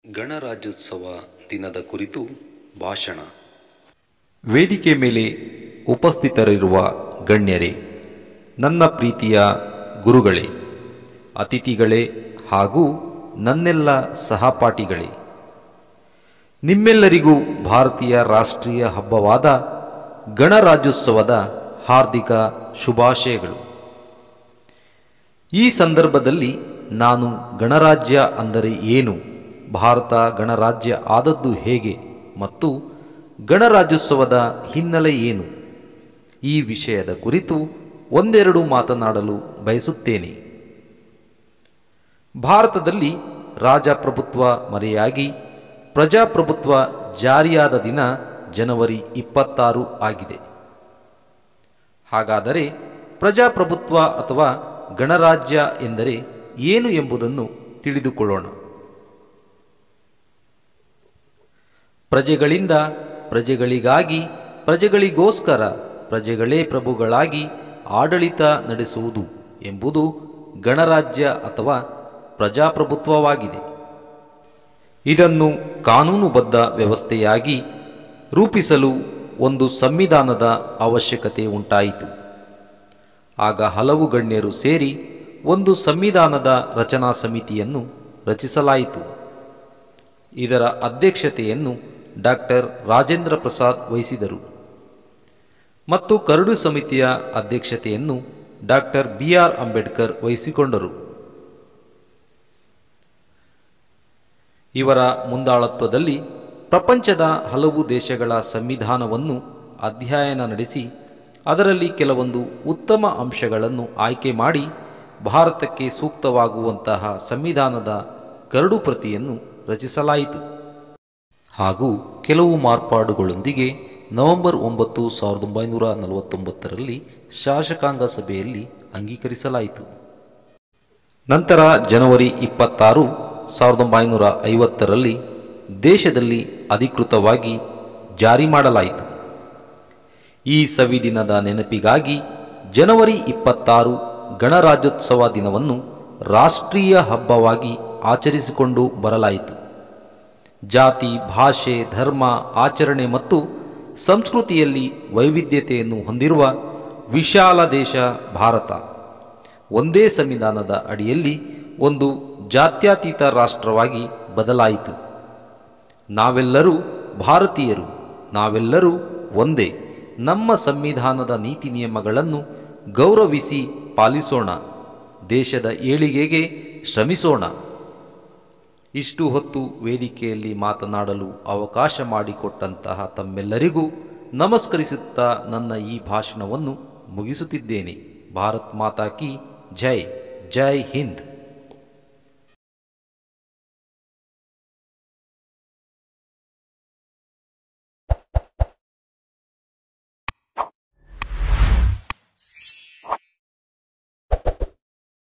ಗಣರಾಜ್ಯೋತ್ಸವ ದಿನದ ಕುರಿತು ಭಾಷಣ ವೇದಿಕೆ ಮೇಲೆ ಉಪಸ್ಥಿತರಿರುವ ಗಣ್ಯರೇ ನನ್ನ ಪ್ರೀತಿಯ ಗುರುಗಳೇ ಅತಿಥಿಗಳೇ ಹಾಗೂ ನನ್ನೆಲ್ಲ ಸಹಪಾಠಿಗಳೇ ನಿಮ್ಮೆಲ್ಲರಿಗೂ ಭಾರತೀಯ ರಾಷ್ಟ್ರೀಯ ಹಬ್ಬವಾದ ಗಣರಾಜ್ಯೋತ್ಸವದ ಹಾರ್ದಿಕ ಶುಭಾಶಯಗಳು ಈ ಸಂದರ್ಭದಲ್ಲಿ ನಾನು ಗಣರಾಜ್ಯ ಅಂದರೆ ಏನು ಭಾರತ ಗಣರಾಜ್ಯ ಆದದ್ದು ಹೇಗೆ ಮತ್ತು ಗಣರಾಜ್ಯೋತ್ಸವದ ಹಿನ್ನೆಲೆ ಏನು ಈ ವಿಷಯದ ಕುರಿತು ಒಂದೆರಡು ಮಾತನಾಡಲು ಬಯಸುತ್ತೇನೆ ಭಾರತದಲ್ಲಿ ರಾಜಪ್ರಭುತ್ವ ಮರೆಯಾಗಿ ಪ್ರಜಾಪ್ರಭುತ್ವ ಜಾರಿಯಾದ ದಿನ ಜನವರಿ ಇಪ್ಪತ್ತಾರು ಆಗಿದೆ ಹಾಗಾದರೆ ಪ್ರಜಾಪ್ರಭುತ್ವ ಅಥವಾ ಗಣರಾಜ್ಯ ಎಂದರೆ ಏನು ಎಂಬುದನ್ನು ತಿಳಿದುಕೊಳ್ಳೋಣ ಪ್ರಜೆಗಳಿಂದ ಪ್ರಜೆಗಳಿಗಾಗಿ ಪ್ರಜೆಗಳಿಗೋಸ್ಕರ ಪ್ರಜೆಗಳೇ ಪ್ರಭುಗಳಾಗಿ ಆಡಳಿತ ನಡೆಸುವುದು ಎಂಬುದು ಗಣರಾಜ್ಯ ಅಥವಾ ಪ್ರಜಾಪ್ರಭುತ್ವವಾಗಿದೆ ಇದನ್ನು ಕಾನೂನುಬದ್ಧ ವ್ಯವಸ್ಥೆಯಾಗಿ ರೂಪಿಸಲು ಒಂದು ಸಂವಿಧಾನದ ಅವಶ್ಯಕತೆ ಉಂಟಾಯಿತು ಆಗ ಹಲವು ಗಣ್ಯರು ಸೇರಿ ಒಂದು ಸಂವಿಧಾನದ ರಚನಾ ಸಮಿತಿಯನ್ನು ರಚಿಸಲಾಯಿತು ಇದರ ಅಧ್ಯಕ್ಷತೆಯನ್ನು ಡಾಕ್ಟರ್ ರಾಜೇಂದ್ರ ಪ್ರಸಾದ್ ವಹಿಸಿದರು ಮತ್ತು ಕರಡು ಸಮಿತಿಯ ಅಧ್ಯಕ್ಷತೆಯನ್ನು ಡಾಕ್ಟರ್ ಬಿ ಆರ್ ಅಂಬೇಡ್ಕರ್ ವಹಿಸಿಕೊಂಡರು ಇವರ ಮುಂದಾಳತ್ವದಲ್ಲಿ ಪ್ರಪಂಚದ ಹಲವು ದೇಶಗಳ ಸಂವಿಧಾನವನ್ನು ಅಧ್ಯಯನ ನಡೆಸಿ ಅದರಲ್ಲಿ ಕೆಲವೊಂದು ಉತ್ತಮ ಅಂಶಗಳನ್ನು ಆಯ್ಕೆ ಮಾಡಿ ಭಾರತಕ್ಕೆ ಸೂಕ್ತವಾಗುವಂತಹ ಸಂವಿಧಾನದ ಕರಡು ಪ್ರತಿಯನ್ನು ರಚಿಸಲಾಯಿತು ಹಾಗೂ ಕೆಲವು ಮಾರ್ಪಾಡುಗಳೊಂದಿಗೆ ನವೆಂಬರ್ ಒಂಬತ್ತು ಸಾವಿರದ ಒಂಬೈನೂರ ನಲವತ್ತೊಂಬತ್ತರಲ್ಲಿ ಶಾಸಕಾಂಗ ಸಭೆಯಲ್ಲಿ ಅಂಗೀಕರಿಸಲಾಯಿತು ನಂತರ ಜನವರಿ ಇಪ್ಪತ್ತಾರು ಸಾವಿರದ ಒಂಬೈನೂರ ಐವತ್ತರಲ್ಲಿ ದೇಶದಲ್ಲಿ ಅಧಿಕೃತವಾಗಿ ಜಾರಿ ಮಾಡಲಾಯಿತು ಈ ಸವಿದಿನದ ನೆನಪಿಗಾಗಿ ಜನವರಿ ಇಪ್ಪತ್ತಾರು ಗಣರಾಜ್ಯೋತ್ಸವ ದಿನವನ್ನು ರಾಷ್ಟ್ರೀಯ ಹಬ್ಬವಾಗಿ ಆಚರಿಸಿಕೊಂಡು ಬರಲಾಯಿತು ಜಾತಿ ಭಾಷೆ ಧರ್ಮ ಆಚರಣೆ ಮತ್ತು ಸಂಸ್ಕೃತಿಯಲ್ಲಿ ವೈವಿಧ್ಯತೆಯನ್ನು ಹೊಂದಿರುವ ವಿಶಾಲ ದೇಶ ಭಾರತ ಒಂದೇ ಸಂವಿಧಾನದ ಅಡಿಯಲ್ಲಿ ಒಂದು ಜಾತ್ಯತೀತ ರಾಷ್ಟ್ರವಾಗಿ ಬದಲಾಯಿತು ನಾವೆಲ್ಲರೂ ಭಾರತೀಯರು ನಾವೆಲ್ಲರೂ ಒಂದೇ ನಮ್ಮ ಸಂವಿಧಾನದ ನೀತಿ ನಿಯಮಗಳನ್ನು ಗೌರವಿಸಿ ಪಾಲಿಸೋಣ ದೇಶದ ಏಳಿಗೆಗೆ ಶ್ರಮಿಸೋಣ ಇಷ್ಟು ಹೊತ್ತು ವೇದಿಕೆಯಲ್ಲಿ ಮಾತನಾಡಲು ಅವಕಾಶ ಮಾಡಿಕೊಟ್ಟಂತಹ ತಮ್ಮೆಲ್ಲರಿಗೂ ನಮಸ್ಕರಿಸುತ್ತಾ ನನ್ನ ಈ ಭಾಷಣವನ್ನು ಮುಗಿಸುತ್ತಿದ್ದೇನೆ ಭಾರತ್ ಮಾತಾ ಕಿ ಜೈ ಜೈ ಹಿಂದ್